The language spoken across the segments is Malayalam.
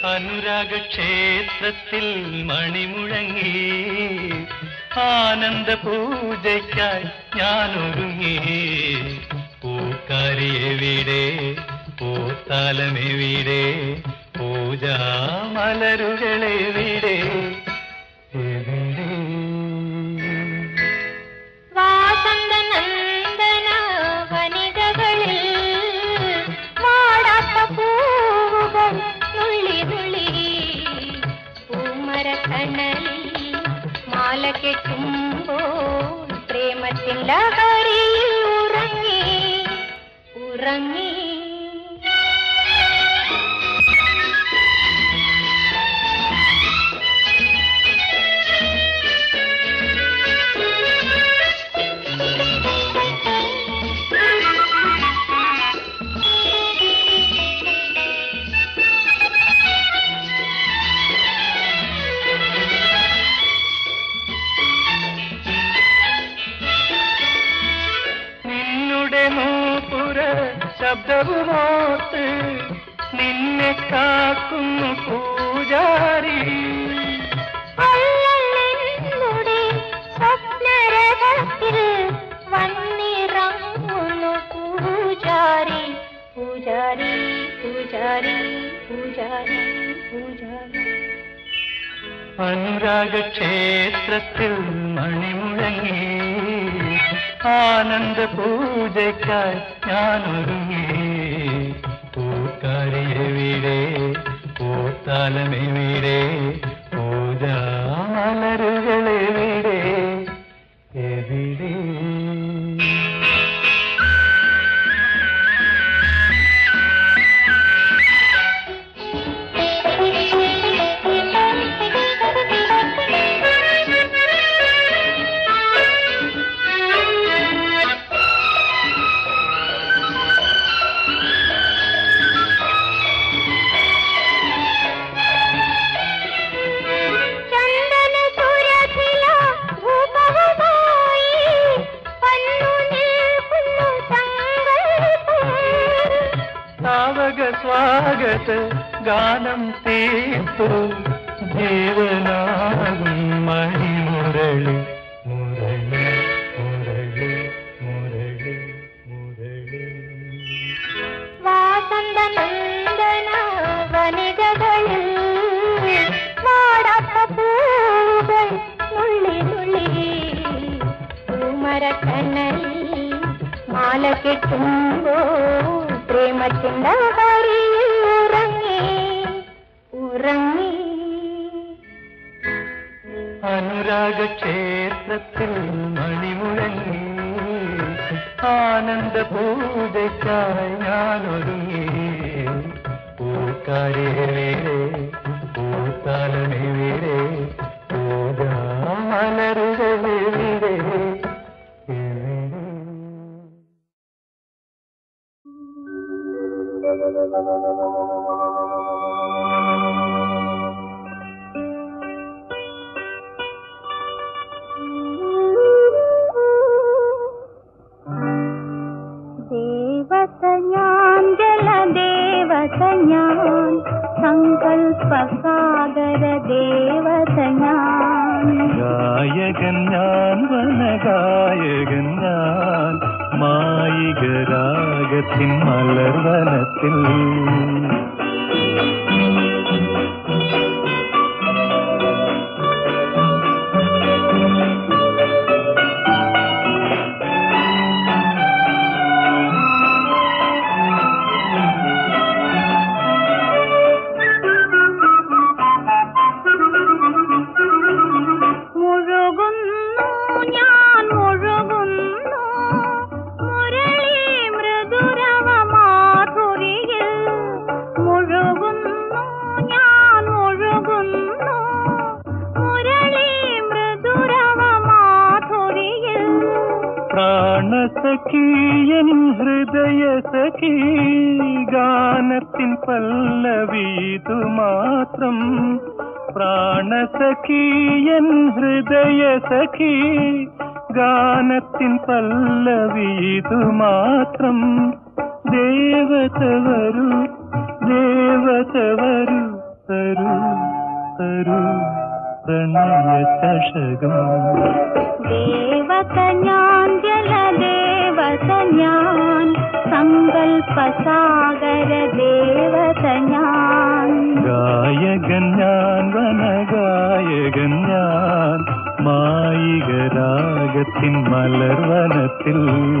അനുരാഗക്ഷേത്രത്തിൽ മണിമുഴങ്ങി ആനന്ദ പൂജയ്ക്കായി ഞാൻ ഒരുങ്ങി പൂക്കാരിയെവിടെ പൂത്താലമെവിടെ പൂജാമലരുകളെവിടെ എവിടെ വാസന്ത നന്ദന വനിതകളിൽ വാടാത്ത പൂവുകൾ നുള്ളി നുള്ളി പൂമരക്കണ്ണലിൽ മാല കെട്ടുമ്പോൾ പ്രേമത്തിൻ ലഹരിയിൽ ഉറങ്ങി ഉറങ്ങി നിന്നുടെ മൂപ്പുര ശബ്ദവുമോത്ത് നിന്നെ കാക്കുന്നു പൂജാരി അല്ലല്ലെന്നുടെ സ്വപ്നരഥത്തിൽ വന്നിറങ്ങുന്നു പൂജാരി പൂജാരി പൂജാരി പൂജാരി പൂജാരി അനുരാഗക്ഷേത്രത്തിൽ മണിമുഴങ്ങി ആനന്ദ പൂജയ്ക്കായി ഞാൻ ഒരുങ്ങി പൂക്കാരിയെവിടെ പൂത്താലമെവിടെ പൂജാമലരുകളെവിടെ എവിടെ ചന്ദന സുരഭില ഭൂപവുമായി വന്നു നിൽക്കുന്നു സങ്കൽപ്പം സാവക സ്വാഗത ഗാനം തീർത്തു ജീവനാകും മണിമുരളി മുരളി മുരളി മുരളി മുരളി വാസന്ത നന്ദന വനിതകളിൽ വാടാത്ത പൂവുകൾ നുള്ളി നുള്ളി പൂമരക്കണ്ണലിൽ മാല കെട്ടുമ്പോൾ പ്രേമത്തിൻ്റെ ഹരിയിൽ ഉറങ്ങി ഉറങ്ങി അനുരാഗക്ഷേത്രത്തിൽ മണിമുഴങ്ങി ആനന്ദ പൂജയ്ക്കായി ഞാൻ ഒരുങ്ങി പൂക്കാരിയെവിടെ പൂത്താലമെവിടെ പൂജാമലരുകളെവിടെ എവിടെ ദേവത ഞാൻ ജലദേവത ഞാൻ സങ്കൽപ്പസാഗര ദേവത ഞാൻ ഗായകൻ ഞാൻ വനഗായകൻ ഞാൻ മായികരാഗത്തിൻ മലർവനത്തിൽ മുഴുകുന്നു ഞാൻ മുഴുകുന്നു മുരളി മൃദുരവ മാധുരിയിൽ മുഴുകുന്നു ഞാൻ മുഴുകുന്നു മുരളി മൃദുരവ മാധുരിയിൽ പ്രാണസഖീയൻ ഹൃദയ സഖീ ഗാനത്തിൻ പല്ലവീതു മാത്രം പ്രാണസഖീയൻ ഹൃദയ സഖീ ഗാനത്തിൻ പല്ലവീതു മാത്രം ദേവത വരൂ ദേവത വരൂ പ്രണയ ചഷകം ദേവത ഞാൻ ജലദേവത ഞാൻ സങ്കൽപ്പസാഗര ദേവത ഞാൻ ഗായകൻ ഞാൻ വനഗായകൻ ഞാൻ മായികരാഗത്തിൻ മലർവനത്തിൽ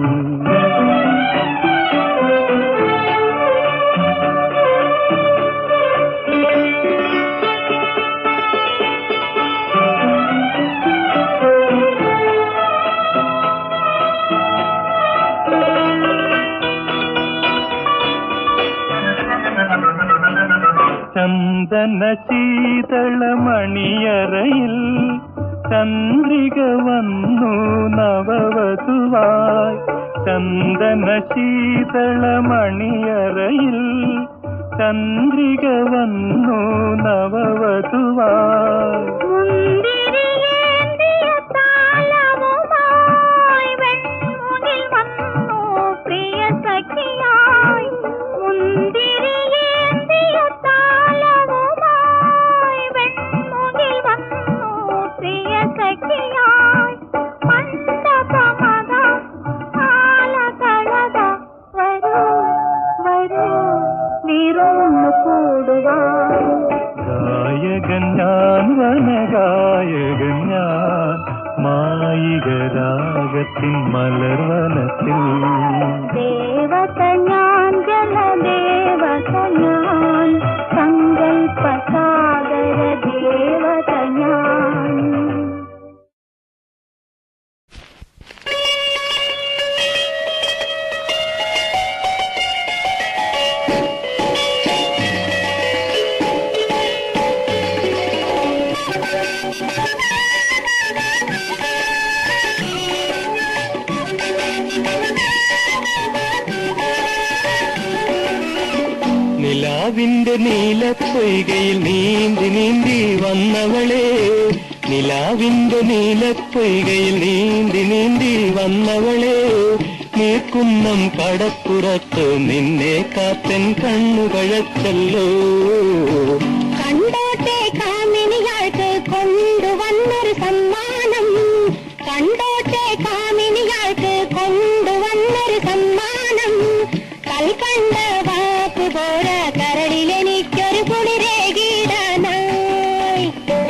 ചന്ദന ശീതളമണിയറയിൽ ചന്ദ്രിക വന്നു നവവധുവായി ചന്ദന ശീതളമണിയറയിൽ ചന്ദ്രിക വന്നു നവവധുവായി മുന്തിരിയേന്തിയ താലവുമായി വെൺമുകിൽ വന്നു പ്രിയ സഖിയായി മുന്തിരിയേന്തിയ താലവുമായി വെൺമുകിൽ വന്നു പ്രിയ സഖിയായി മണ്ഡപമത ആലകളത വരൂ വരൂ വിരുന്നു കൂടുവാൻ ഗായകൻ ഞാൻ വനഗായകൻ ഞാൻ മായികരാഗത്തിൻ മലർവനത്തിൽ ദേവത ഞാൻ ജലദേവത ഞാൻ സങ്കൽപ്പസാഗര ദേവത ഞാൻ നിലാവിന്റെ നീലപ്പൊയ്കയിൽ നീന്തി നീന്തി വന്നവളെ നിലാവിന്റെ നീലപ്പൊയ്കയിൽ നീന്തി നീന്തി വന്നവളെ നീക്കുന്നം കടപ്പുറത്ത് നിന്നെ കാത്തൻ കണ്ണുകഴച്ചല്ലോ കണ്ടോട്ടെ കാമിനിയാൾക്ക് കൊണ്ടുവന്നൊരു സമ്മാനം കണ്ടോട്ടെ കാമിനിയാൾക്ക് കൊണ്ടുവന്നൊരു സമ്മാനം കൽക്കണ്ട വാക്ക് പോരാ കരളിലെനിക്കൊരു കുളിരേകിടാനായി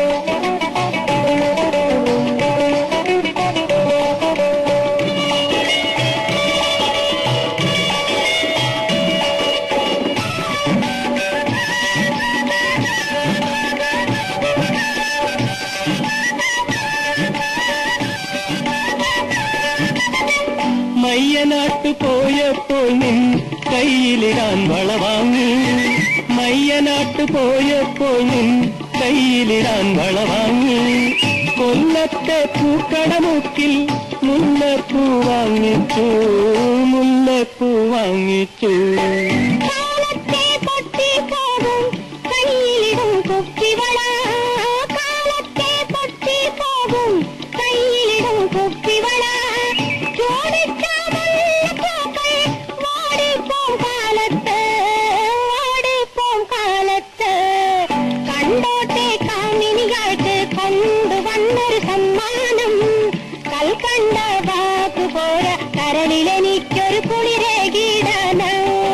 മയ്യനാട്ടു പോയപ്പോൾ നിൻ കയ്യിലിടാൻ വള വാങ്ങി മയ്യനാട്ടു പോയപ്പോൾ നിൻ കയ്യിലിടാൻ വള വാങ്ങി കൊല്ലത്തെ പൂക്കടമുക്കിൽ മുല്ലപ്പൂ വാങ്ങിച്ചു മുല്ലപ്പൂ വാങ്ങിച്ചു കാലത്തെ പൊട്ടിപ്പോകും കയ്യിലിടും കുപ്പിവള കാലത്തെ പൊട്ടിപ്പോകും കയ്യിലിടും കുപ്പിവള ചോദിച്ച മുല്ലപ്പൂക്കൾ വാടിപ്പോം കാലത്ത് വാടിപ്പോം കാലത്ത് കണ്ടോട്ടെ കാമിനികൾക്ക് കൊണ്ടുവന്നൊരു സമ്മാനം കൽക്കണ്ട വാക്ക് പോരാ കരളിലെനിക്കൊരു കുളിരേകിടാനായി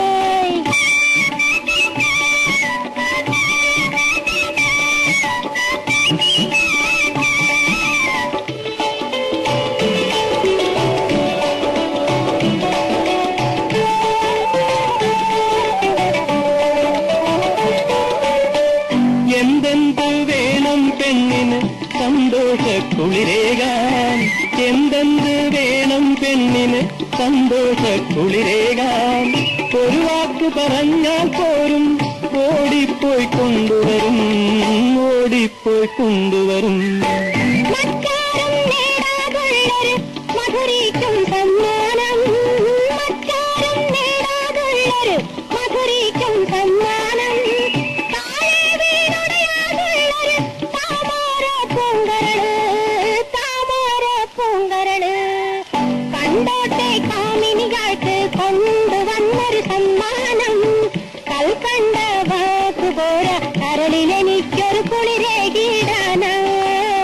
എന്തെന്ത് വേണം പെണ്ണിന് സന്തോഷ കുളിരേകാൻ എന്തെന്ത് വേണം പെണ്ണിന് സന്തോഷ കുളിരേകാൻ ഒരു വാക്ക് പറഞ്ഞാൽ പോരും ഓടിപ്പോയി കൊണ്ടുവരും ഓടിപ്പോയി കൊണ്ടുവരും മറ്റാരും നേടാതുള്ളൊരു മധുരിക്കും സമ്മാനം മറ്റാരും നേടാതുള്ളൊരു മധുരിക്കും സമ്മാനം താഴെ വീണുടയാതുള്ളൊരു താമര പൂങ്കരള് താമര പൂങ്കരള് കണ്ടോട്ടെ കാമിനികൾക്ക് കൊണ്ടുവന്നൊരു സമ്മാനം കൽക്കണ്ട വാക്ക് പോരാ കരളിലെനിക്കൊരു കുളിരേകിടാനായി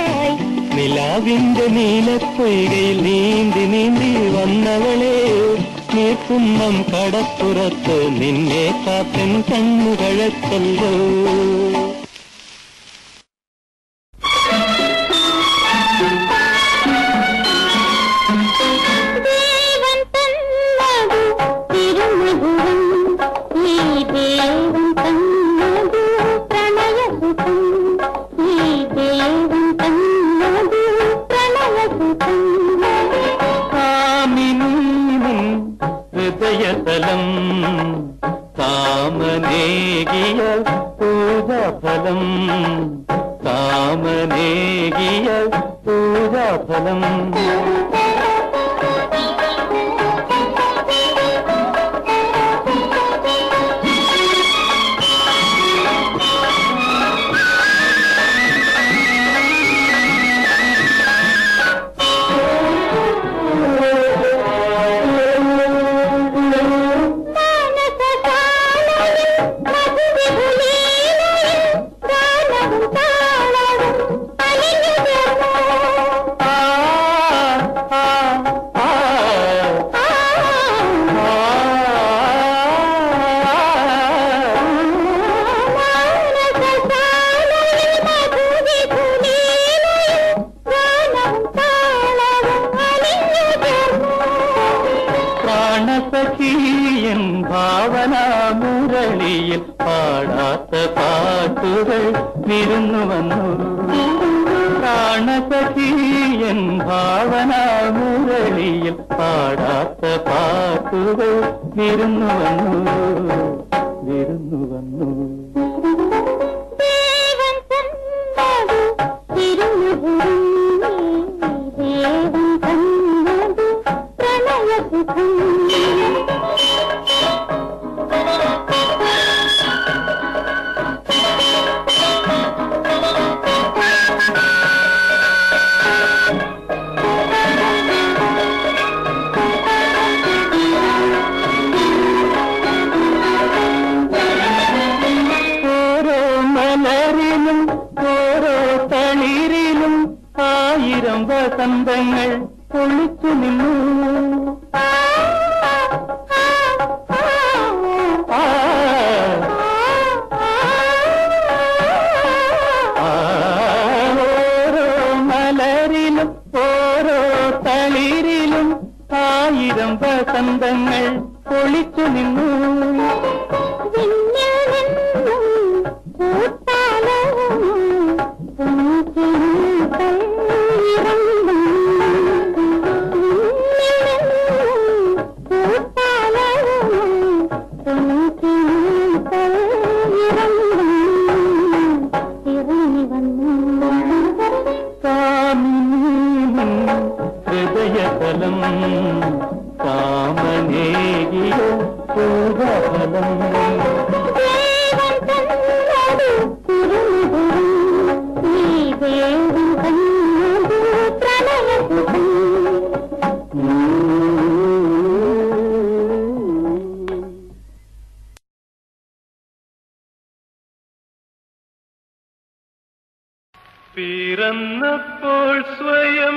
നിലാവിന്റെ നീലപ്പൊയ്കയിൽ നീന്തി നീന്തി വന്നവളെ നീർക്കുന്നം കടപ്പുറത്ത് നിന്നെ കാത്തൻ കണ്ണുകഴച്ചല്ലോ ദേവൻ തന്നതു തിരുമധുരം ഈ ദേവൻ തന്നതു പ്രണയസുഖം ഈ ദേവൻ തന്നതു പ്രണയസുഖം കാമിനീനും ഹൃദയതലം കാമനേകിയ പൂജാഫലം കാമനേകിയ പൂജാഫലം മാനസകാലയിൽ മധുവിപുലീലയിൽ ഗാനവും താളവും അലിഞ്ഞു ചേർന്നു. ആ ആ ആ ആ, മാനസകാലയിൽ മധുവിപുലീലയിൽ ഗാനവും താളവും അലിഞ്ഞു ചേർന്നു. പ്രാണസഖീയൻ ഭാവന മുരളിയിൽ പാടാത്ത പാട്ടുകൾ വിരുന്നു വന്നു പ്രാണസഖീയൻ ഭാവന മുരളിയിൽ പാടാത്ത പാട്ടുകൾ വിരുന്നു വന്നു വിരുന്നു വന്നു ദേവൻ തന്നതു തിരുമധുരം ദേവൻ തന്നതു പ്രണയസുഖം ഓരോ മലരിലും ഓരോ തളിരിലും ആയിരം വസന്തങ്ങൾ ഒളിച്ചു നിന്നു ആ ആ, ഓരോ മലരിലും ഓരോ തളിരിലും ആയിരം വസന്തങ്ങൾ ഒളിച്ചു നിന്നു കാമിനീ ഹൃദയതലം കാമനേകിയ പൂജഫലം ദേവൻ തന്നതു തിരുമധുരം ഈ ദേവൻ തന്നതു പ്രണയസുഖം പിറന്നപ്പോൾ സ്വയം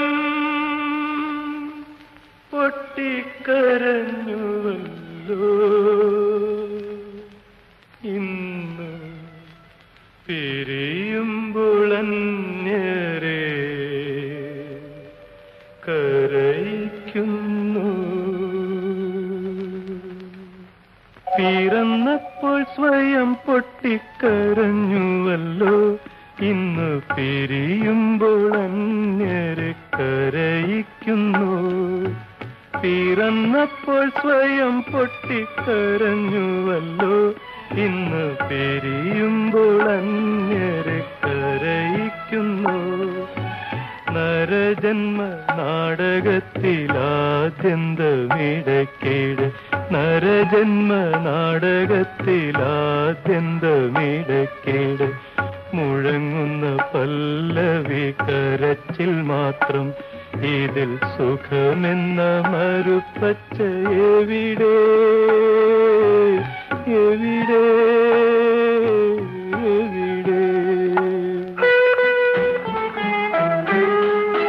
പൊട്ടിക്കരഞ്ഞുവല്ലോ ഇന്ന് പിരിയുമ്പോൾ അന്യരെ കരയിക്കുന്നു പിറന്നപ്പോൾ സ്വയം പൊട്ടിക്കരഞ്ഞുവല്ലോ ഇന്ന് പിരിയുമ്പോൾ അന്യരെ കരയിക്കുന്നു പിറന്നപ്പോൾ സ്വയം പൊട്ടിക്കരഞ്ഞുവല്ലോ ഇന്ന് പിരിയുമ്പോൾ അന്യരെ കരയിക്കുന്നു നരജന്മ നാടകത്തിലാദ്യന്തമിടക്കേട് നരജന്മ നാടകത്തിലാദ്യന്തമിടക്കേട് മുഴങ്ങുന്ന പല്ലവി കരച്ചിൽ മാത്രം ഇതിൽ സുഖമെന്ന മരുപ്പച്ച എവിടെ എവിടെ എവിടെ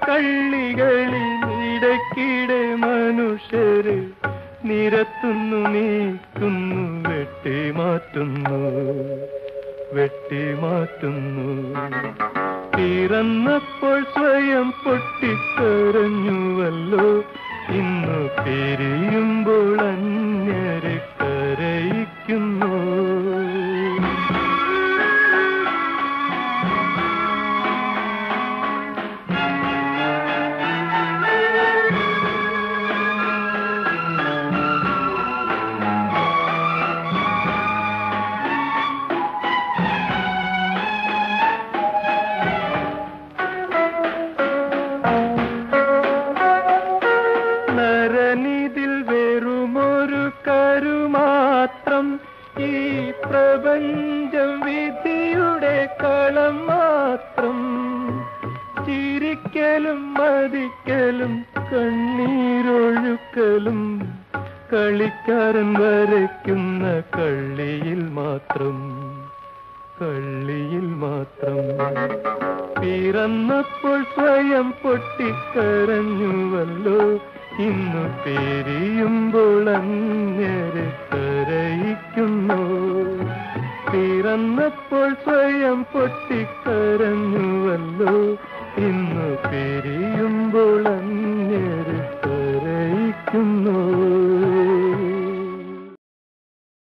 കള്ളികളിൽ ഇടയ്ക്കിടെ മനുഷ്യരെ നിരത്തുന്നു നീക്കുന്നു വെട്ടിമാറ്റുന്നു വെട്ടിമാറ്റുന്നു പിറന്നപ്പോൾ സ്വയം പൊട്ടിക്കരഞ്ഞുവല്ലോ ഇന്നു പിരിയുമ്പോൾ അന്യരെ കരയിക്കുന്നു നരനിതിൽ വെറുമൊരു കരുമാത്രം ഈ പ്രപഞ്ചം വിധിയുടെ കളം മാത്രം ചിരിക്കലും മതിക്കലും കണ്ണീരൊഴുക്കലും കളിക്കാരൻ വരയ്ക്കുന്ന കള്ളിയിൽ മാത്രം കള്ളിയിൽ മാത്രം പിറന്നപ്പോൾ സ്വയം പൊട്ടിക്കരഞ്ഞുവല്ലോ ഇന്നു പിരിയുമ്പോൾ അന്യരെ കരയിക്കുന്നു പിറന്നപ്പോൾ സ്വയം പൊട്ടിക്കരഞ്ഞുവല്ലോ ഇന്നു പിരിയുമ്പോൾ അന്യരെ കരയിക്കുന്നു